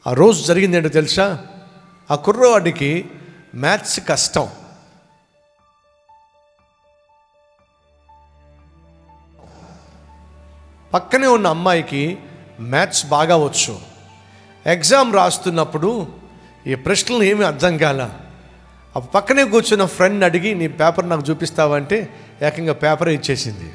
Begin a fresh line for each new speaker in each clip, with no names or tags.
ఆ రోజు జరిగింది ఏంటో తెలుసా ఆ కుర్రవాడికి మ్యాథ్స్ కష్టం పక్కనే ఉన్న అమ్మాయికి మ్యాథ్స్ బాగా వచ్చు ఎగ్జామ్ రాస్తున్నప్పుడు ఈ ప్రశ్నలు ఏమీ అర్థం కాల ఆ పక్కనే కూర్చున్న ఫ్రెండ్ అడిగి నీ పేపర్ నాకు చూపిస్తావంటే ఏకంగా పేపర్ ఇచ్చేసింది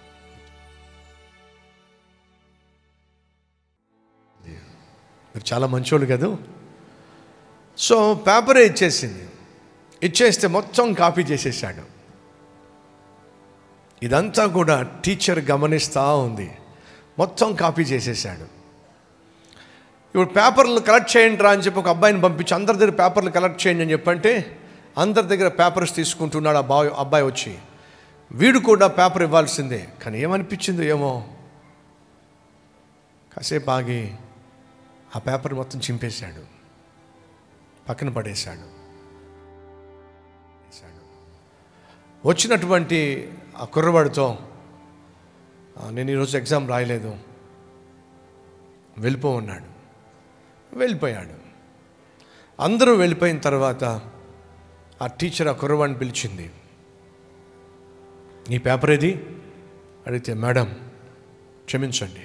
మీరు చాలా మంచోళ్ళు కదా సో పేపరే ఇచ్చేసింది ఇచ్చేస్తే మొత్తం కాపీ చేసేసాడు ఇదంతా కూడా టీచర్ గమనిస్తూ ఉంది మొత్తం కాపీ చేసేసాడు ఇప్పుడు పేపర్లు కలెక్ట్ చేయండి రా అని చెప్పి ఒక అబ్బాయిని పంపించి అందరి దగ్గర పేపర్లు కలెక్ట్ చేయండి అని చెప్పంటే అందరి దగ్గర పేపర్స్ తీసుకుంటున్నాడు ఆ బాయ్ అబ్బాయి వచ్చి వీడు కూడా పేపర్ ఇవ్వాల్సిందే కానీ ఏమనిపించిందో ఏమో కాసేపు ఆగి ఆ పేపర్ మొత్తం చింపేశాడు పక్కన పడేశాడు వేశాడు. వచ్చినటువంటి ఆ కుర్రవాడితో "ఆ, నేను ఈరోజు ఎగ్జామ్ రాయలేదు వెళ్ళిపో ఉన్నాడు వెళ్ళిపోయాడు అందరూ వెళ్ళిపోయిన తర్వాత ఆ టీచర్ ఆ కుర్రవాడిని పిలిచింది నీ పేపర్ ఏది అడిగితే మేడం క్షమించండి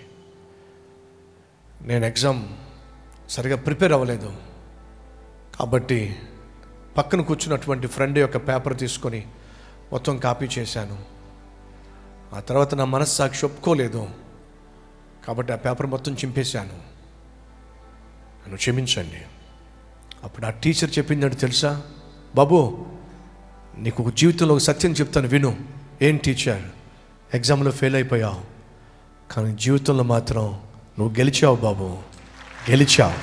నేను ఎగ్జామ్ సరిగా ప్రిపేర్ అవ్వలేదు కాబట్టి పక్కన కూర్చున్నటువంటి ఫ్రెండ్ యొక్క పేపర్ తీసుకొని మొత్తం కాపీ చేశాను ఆ తర్వాత నా మనస్సాక్షి ఒప్పుకోలేదు కాబట్టి ఆ పేపర్ మొత్తం చింపేశాను నన్ను క్షమించండి అప్పుడు ఆ టీచర్ చెప్పిందంటే తెలుసా బాబు నీకు ఒక జీవితంలో ఒక సత్యం చెప్తాను విను ఏం టీచర్ ఎగ్జామ్లో ఫెయిల్ అయిపోయావు కానీ జీవితంలో మాత్రం నువ్వు గెలిచావు బాబు గెలిచావు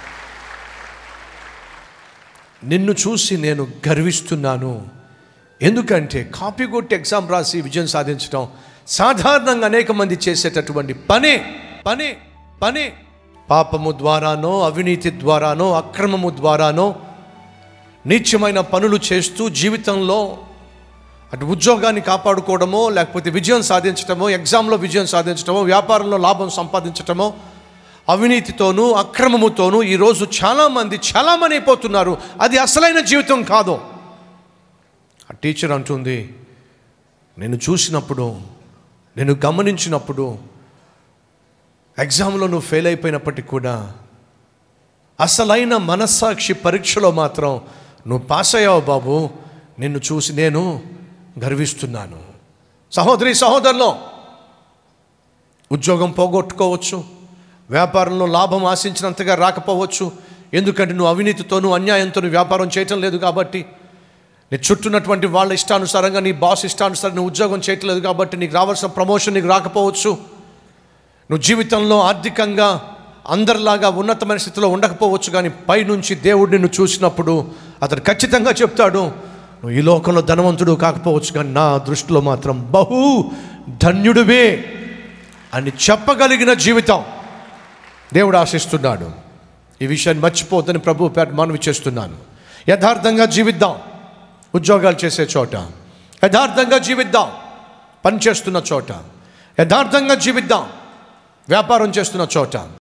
నిన్ను చూసి నేను గర్విస్తున్నాను ఎందుకంటే కాపీ కొట్టి ఎగ్జామ్ రాసి విజయం సాధించడం సాధారణంగా అనేక మంది చేసేటటువంటి పనే పనే పనే పాపము ద్వారానో అవినీతి ద్వారానో అక్రమము ద్వారానో నీచమైన పనులు చేస్తూ జీవితంలో అటు ఉద్యోగాన్ని కాపాడుకోవడమో లేకపోతే విజయం సాధించటమో ఎగ్జామ్లో విజయం సాధించటమో వ్యాపారంలో లాభం సంపాదించటమో అవినీతితోనూ అక్రమముతోనూ ఈరోజు చాలామంది చాలామంది అయిపోతున్నారు అది అసలైన జీవితం కాదు ఆ టీచర్ అంటుంది నేను చూసినప్పుడు నేను గమనించినప్పుడు ఎగ్జామ్లో నువ్వు ఫెయిల్ అయిపోయినప్పటికీ కూడా అసలైన మనస్సాక్షి పరీక్షలో మాత్రం నువ్వు పాస్ అయ్యావు బాబు నిన్ను చూసి నేను గర్విస్తున్నాను సహోదరి సహోదరులో ఉద్యోగం పోగొట్టుకోవచ్చు వ్యాపారంలో లాభం ఆశించినంతగా రాకపోవచ్చు ఎందుకంటే నువ్వు అవినీతితోనూ అన్యాయంతోనూ వ్యాపారం చేయటం లేదు కాబట్టి నీ చుట్టూన్నటువంటి వాళ్ళ ఇష్టానుసారంగా నీ బాస్ ఇష్టానుసారంగా నువ్వు ఉద్యోగం చేయటం లేదు కాబట్టి నీకు రావాల్సిన ప్రమోషన్ నీకు రాకపోవచ్చు నువ్వు జీవితంలో ఆర్థికంగా అందరిలాగా ఉన్నతమైన స్థితిలో ఉండకపోవచ్చు కానీ పైనుంచి దేవుడు నిన్ను చూసినప్పుడు అతను ఖచ్చితంగా చెప్తాడు నువ్వు ఈ లోకంలో ధనవంతుడు కాకపోవచ్చు కానీ నా దృష్టిలో మాత్రం బహు ధన్యుడివే అని చెప్పగలిగిన జీవితం దేవుడు ఆశిస్తున్నాడు ఈ విషయాన్ని మర్చిపోద్దని ప్రభు పేట మనవి చేస్తున్నాను యథార్థంగా జీవిద్దాం ఉద్యోగాలు చేసే చోట యథార్థంగా జీవిద్దాం పని చేస్తున్న చోట యథార్థంగా జీవిద్దాం వ్యాపారం చేస్తున్న చోట